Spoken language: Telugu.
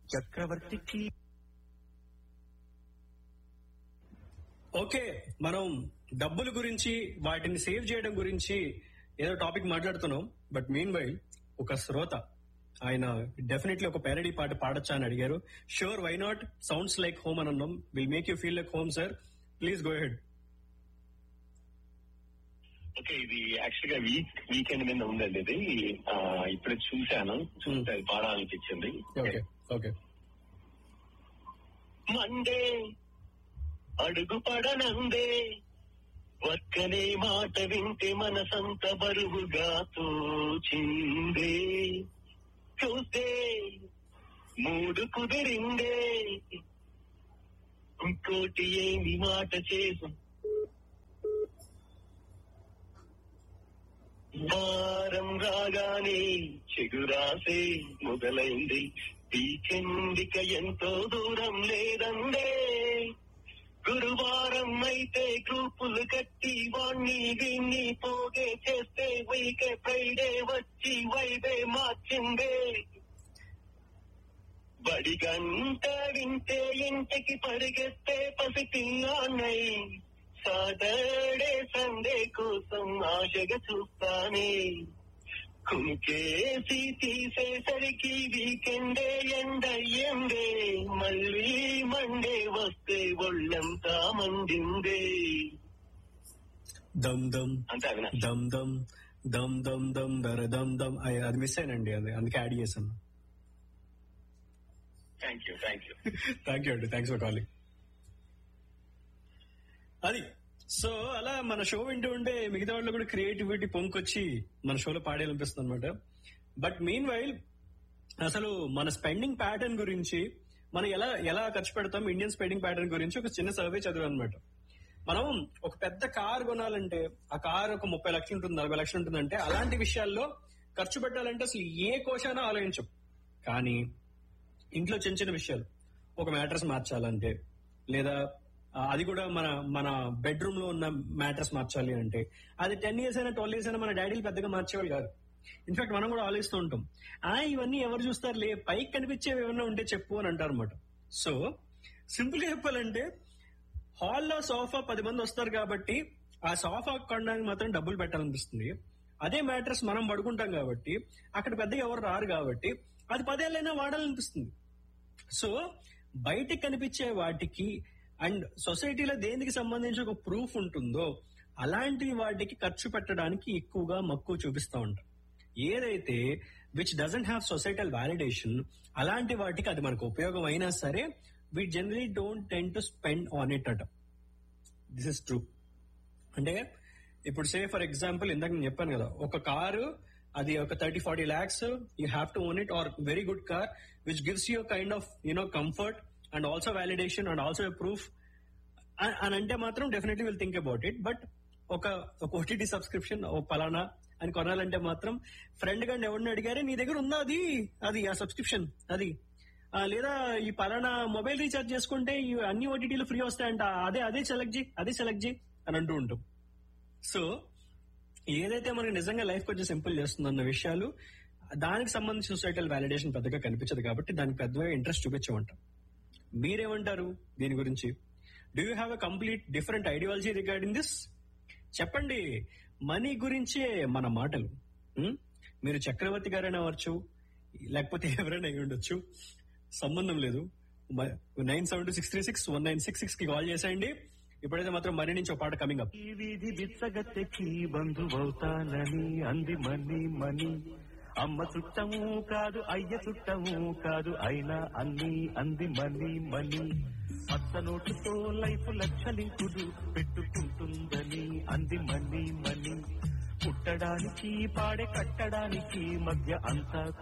చక్రవర్తికి ఓకే మనం డబ్బుల గురించి వాటిని సేవ్ చేయడం గురించి ఏదో టాపిక్ మాట్లాడుతున్నాం బట్ మీన్ వైల్ ఒక శ్రోత ఆయన డెఫినెట్లీ ఒక పేరడీ పాట పాడొచ్చా అని అడిగారు sure why not sounds like home అని అన్నాం will make you feel like home sir please go ahead okay ఇది యాక్చువల్ గా వీక్ వీకెండ్ మీద ఉందండి ఇది ఆ, ఇప్పుడే చూశాను చూస్తే అది పాడాలనిపించింది ఓకే ఓకే మండే అడుగు పడనందే ఒక్కనే మాట వింటే మనసంత బరువుగా తోచిందే చూస్తే మూడు కుదిరిందే ఇంకోటి ఏమి మాట చేసు వారం రాగానే చెగురాసే మొదలైంది వీకెండిక ఎంతో దూరం లేదండే గురువారం అయితే గ్రూపులు కట్టి వాణ్ణి వీణ్ణి పోగే చేస్తే వీకే ఫ్రైడే వచ్చి వైబే మార్చిందే బడి గంట వింటే ఇంటికి పరిగెత్తే పసి పిల్లాన్నై సాటర్డే సండే కోసం ఆశగా చూస్తానే కుంకేసి తీసేసరికి వీకెండే ఎండయ్యందే మళ్ళీ మండే వస్తే ఒళ్ళంతా మండిందే దమ్ దమ్ అంతే అవినాష్ దమ్ దమ్ దమ్ దమ్ దమ్ దర దమ్ దమ్ అయ్- అది మిస్ అయినండి అది అందుకే యాడ్ చేశాను thank you thank you thank you అండి థ్యాంక్స్ ఫర్ కాలింగ్ అది సో అలా మన షో వింటూ ఉంటే మిగతా వాళ్ళు కూడా క్రియేటివిటీ పొంకొచ్చి మన షోలో పాడేయాలనిపిస్తుంది అనమాట బట్ మీన్ వైల్ అసలు మన స్పెండింగ్ ప్యాటర్న్ గురించి మనం ఎలా ఎలా ఖర్చు పెడతాం ఇండియన్ స్పెండింగ్ ప్యాటర్న్ గురించి ఒక చిన్న సర్వే చదివాను అనమాట మనం ఒక పెద్ద కార్ కొనాలంటే ఆ కార్ ఒక ముప్పై లక్షలు ఉంటుంది నలభై లక్షలు ఉంటుందంటే అలాంటి విషయాల్లో ఖర్చు పెట్టాలంటే అసలు ఏ కోశానో ఆలోచించం కానీ ఇంట్లో చిన్న చిన్న విషయాలు ఒక మ్యాట్రస్ మార్చాలంటే లేదా ఆ, అది కూడా మన మన బెడ్రూమ్ లో ఉన్న మ్యాట్రస్ మార్చాలి అంటే అది టెన్ ఇయర్స్ అయినా ట్వెల్వ్ ఇయర్స్ అయినా మన డాడీలు పెద్దగా మార్చేవాళ్ళు కాదు ఇన్ఫాక్ట్ మనం కూడా ఆలోచిస్తూ ఉంటాం ఆ ఇవన్నీ ఎవరు చూస్తారు లే పైకి కనిపించేవి ఏమన్నా ఉంటే చెప్పు అని అంటారు అనమాట సో సింపుల్ గా చెప్పాలంటే హాల్లో సోఫా పది మంది వస్తారు కాబట్టి ఆ సోఫా కొనడానికి మాత్రం డబ్బులు పెట్టాలనిపిస్తుంది అదే మ్యాట్రస్ మనం పడుకుంటాం కాబట్టి అక్కడ పెద్దగా ఎవరు రారు కాబట్టి అది పదేళ్ళైనా వాడాలనిపిస్తుంది సో బయటకు కనిపించే వాటికి అండ్ సొసైటీలో దేనికి సంబంధించి ఒక ప్రూఫ్ ఉంటుందో అలాంటి వాటికి ఖర్చు పెట్టడానికి ఎక్కువగా మక్కువ చూపిస్తూ ఉంటాం ఏదైతే which doesn't have societal validation అలాంటి వాటికి అది మనకు ఉపయోగం అయినా సరే we generally don't tend to spend on it అట దిస్ ఇస్ ట్రూ అంటే ఇప్పుడు సే ఫర్ ఎగ్జాంపుల్ ఇందాక నేను చెప్పాను కదా ఒక కారు అది ఒక thirty forty lakhs you have to own it or very good car which gives you kind of you know comfort and also validation and also proof అని అంటే మాత్రం definitely will think about it but ఒక ఒక ఓటీటీ సబ్స్క్రిప్షన్ ఓ పలానా అని కొనాలంటే మాత్రం ఫ్రెండ్ గారిని ఎవరిని అడిగారే నీ దగ్గర ఉందా అది అది ఆ సబ్స్క్రిప్షన్ అది ఆ, లేదా ఈ పలానా మొబైల్ రీఛార్జ్ చేసుకుంటే ఈ అన్ని ఓటీటీలు ఫ్రీ వస్తాయంట అదే అదే సెలెక్ట్ చేయి అదే సెలెక్ట్ చేయి అని అంటూ ఉంటాం సో ఏదైతే మనకి నిజంగా లైఫ్ కొంచెం సింపుల్ చేస్తుందన్న విషయాలు దానికి సంబంధించి సొసైటల్ వ్యాలిడేషన్ పెద్దగా కనిపించదు కాబట్టి దానికి పెద్దగా ఇంట్రెస్ట్ చూపించమంటాం మీరేమంటారు దీని గురించి do you have a complete different ideology regarding this చెప్పండి మనీ గురించే మన మాటలు ఉం? మీరు చక్రవర్తి గారైనా అవ్వచ్చు లేకపోతే ఎవరైనా అయి ఉండొచ్చు సంబంధం లేదు nine seven two six three six one nine six six కి కాల్ చేసేయండి ఇప్పుడైతే మాత్రం మనీ నుంచి ఒక పాట కమింగ్ అప్ ఈ వీధి బిచ్చగత్తెకి బంధువవుతానని అంది మని మని అమ్మ చుట్టము కాదు అయ్య చుట్టము కాదు అయినా అన్ని అంది మని మని పచ్చ నోటుతో లైఫ్ లక్షలింకుడు పెట్టుకుంటుందని అంది మని మని పుట్టడానికి పాడే కట్టడానికి మధ్య అంతా